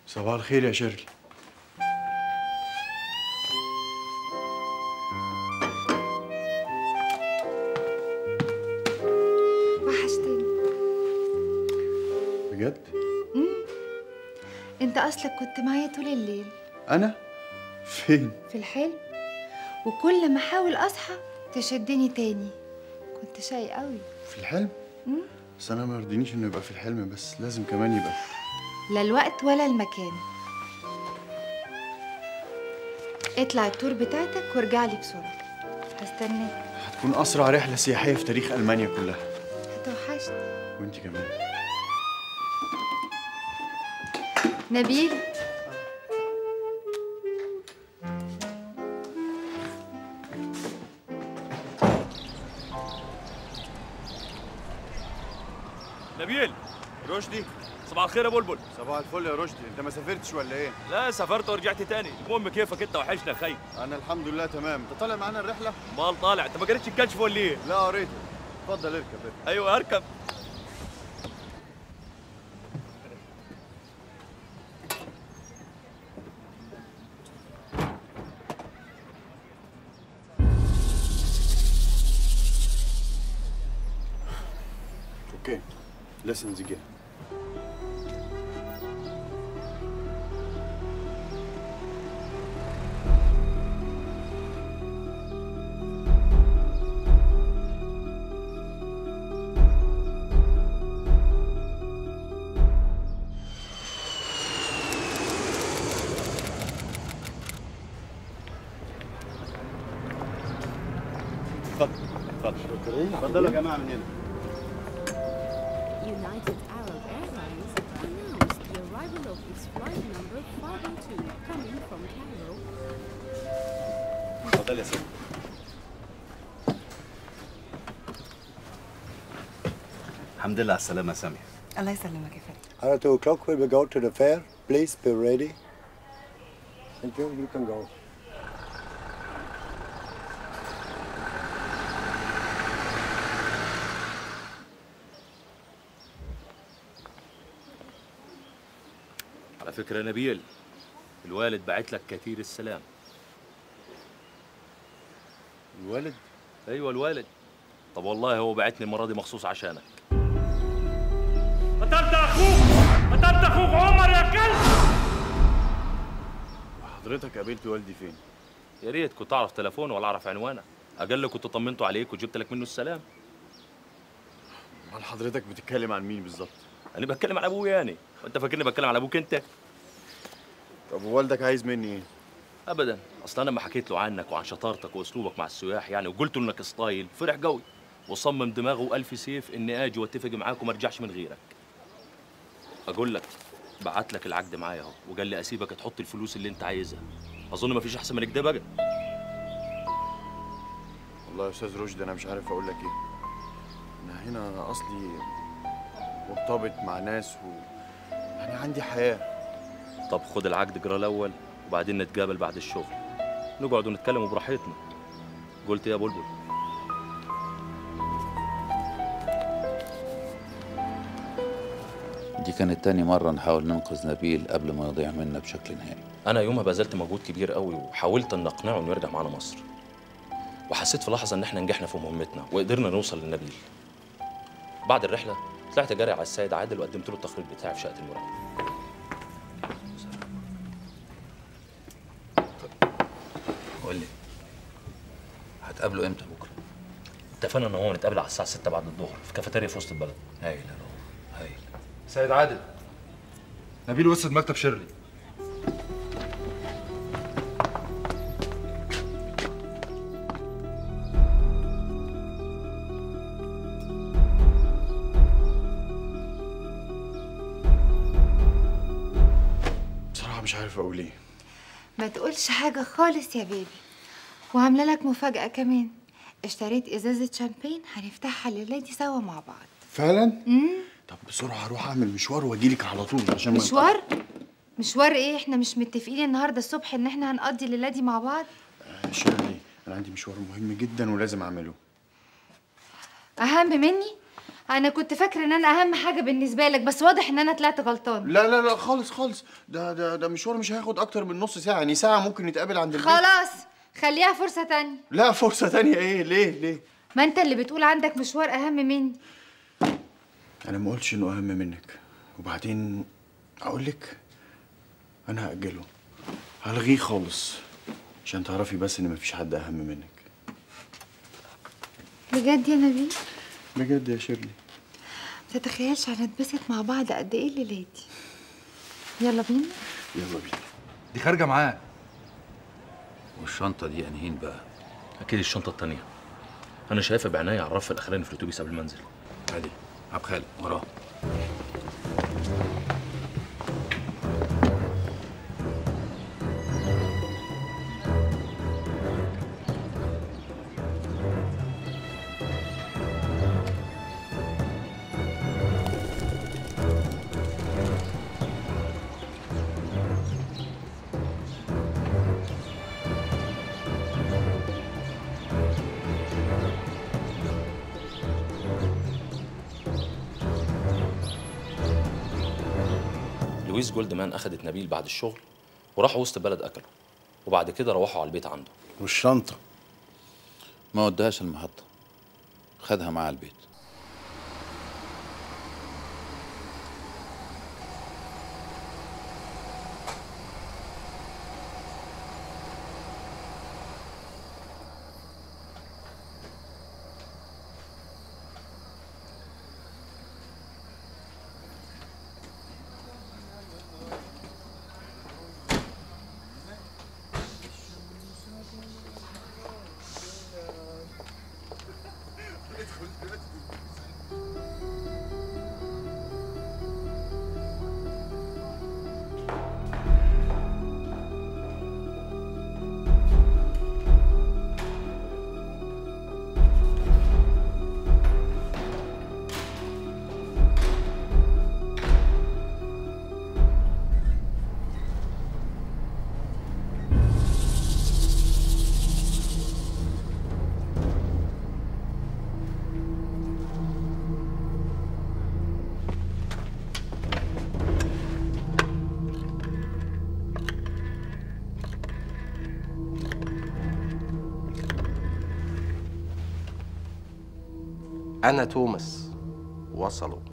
صباح الخير يا شيرلي وحشتني بجد انت اصلك كنت معايا طول الليل انا فين في الحلم وكل ما احاول اصحى تشدني تاني كنت شقي قوي في الحلم بس انا ما يرضينيش انه يبقى في الحلم بس لازم كمان يبقى لا الوقت ولا المكان اطلع التور بتاعتك وارجع لي بسرعه هستناك هتكون اسرع رحله سياحيه في تاريخ المانيا كلها هتوحشني وانت كمان نبيل نبيل رشدي صباح الخير يا بلبل صباح الفل يا رشدي انت ما سافرتش ولا ايه لا سافرت ورجعت تاني المهم كيفك انت وحشنا يا خي انا الحمد لله تمام انت طالع معانا الرحله مال طالع انت ما قريتش الكشف ولا ايه لا قريت اتفضل اركب اركب ايوه اركب اوكي lessons again اتفضل اتفضل اتفضلوا يا جماعه من هنا United Arab Airlines announced the arrival of its flight number 502 coming from Cairo. اتفضل يا سيدي الحمد لله على السلامة يا سامية الله يسلمك يا فندم At 2 o'clock we will go to the fair. Please be ready. Thank you. You can go. على فكره يا نبيل الوالد بعت لك كثير السلام الوالد ايوه الوالد طب والله هو بعتني المره دي مخصوص عشانك قتلت اخوك قتلت اخوك عمر يا كلب حضرتك قابلت والدي فين يا ريت كنت اعرف تليفونه ولا اعرف عنوانه اقل كنت طمنته عليك وجبت لك منه السلام امال حضرتك بتتكلم عن مين بالظبط انا بتكلم على ابويا يعني وانت فاكرني بتكلم على ابوك انت طب والدك عايز مني ايه ابدا اصل انا لما حكيت له عنك وعن شطارتك واسلوبك مع السياح يعني وقلت له انك ستايل فرح قوي وصمم دماغه ألف سيف اني اجي واتفق معاك وما ارجعش من غيرك اقول لك بعت لك العقد معايا اهو وقال لي اسيبك تحط الفلوس اللي انت عايزها اظن ما فيش احسن من كده بقى والله يا استاذ رشدي انا مش عارف اقول لك ايه انا هنا اصلي مرتبط مع ناس و يعني عندي حياه طب خد العقد اقرا الاول وبعدين نتقابل بعد الشغل نقعد ونتكلم براحتنا قلت يا بلبل دي كانت تاني مرة نحاول ننقذ نبيل قبل ما يضيع منا بشكل نهائي انا يومها بذلت مجهود كبير قوي وحاولت ان اقنعه انه يرجع معانا مصر وحسيت في لحظه ان احنا نجحنا في مهمتنا وقدرنا نوصل للنبيل بعد الرحله طلعت جاري على السيد عادل وقدمت له التقرير بتاعي في شقه المراقبه قول لي هتقابله امتى بكرة؟ اتفقنا ان هو نتقابل على الساعه 6 بعد الظهر في كافيتيريا في وسط البلد هايل يا روح هايل سيد عادل نبيل وصل مكتب شيرلي بصراحه مش عارف اقول ايه ما تقولش حاجة خالص يا بيبي وعاملة لك مفاجأة كمان اشتريت إزازة شامبين هنفتحها الليلة دي سوا مع بعض فعلا طب بسرعه هروح اعمل مشوار واجيلك على طول عشان ما مشوار؟ مشوار ايه احنا مش متفقين النهاردة الصبح ان احنا هنقضي الليلة دي مع بعض يا شيرلي انا عندي مشوار مهم جدا ولازم اعمله أهم مني انا كنت فاكره ان انا اهم حاجه بالنسبه لك بس واضح ان انا طلعت غلطان لا لا لا خالص خالص ده ده ده مشوار مش هياخد اكتر من نص ساعه يعني ساعه ممكن نتقابل عند البيت خلاص خليها فرصه تانية لا فرصه تانية ايه ليه ليه ما انت اللي بتقول عندك مشوار اهم مني انا ما قلتش انه اهم منك وبعدين اقول لك انا هاجله هلغيه خالص عشان تعرفي بس ان مفيش حد اهم منك بجد يا نبيل بجد يا شيرلي ما تتخيلش هنتبسط مع بعض قد ايه الليله دي يلا بينا يلا بينا دي خارجه معاه والشنطة دي أنهين بقى اكيد الشنطه التانيه انا شايفها بعناية على الرف الاخراني في الاتوبيس قبل ما انزل عادي عبد خالد وراه لويس جولدمان اخدت نبيل بعد الشغل وراحوا وسط البلد اكلوا وبعد كده روحوا على البيت عنده والشنطة ما ودهاش المحطة خدها معاه البيت أنا توماس وصلوا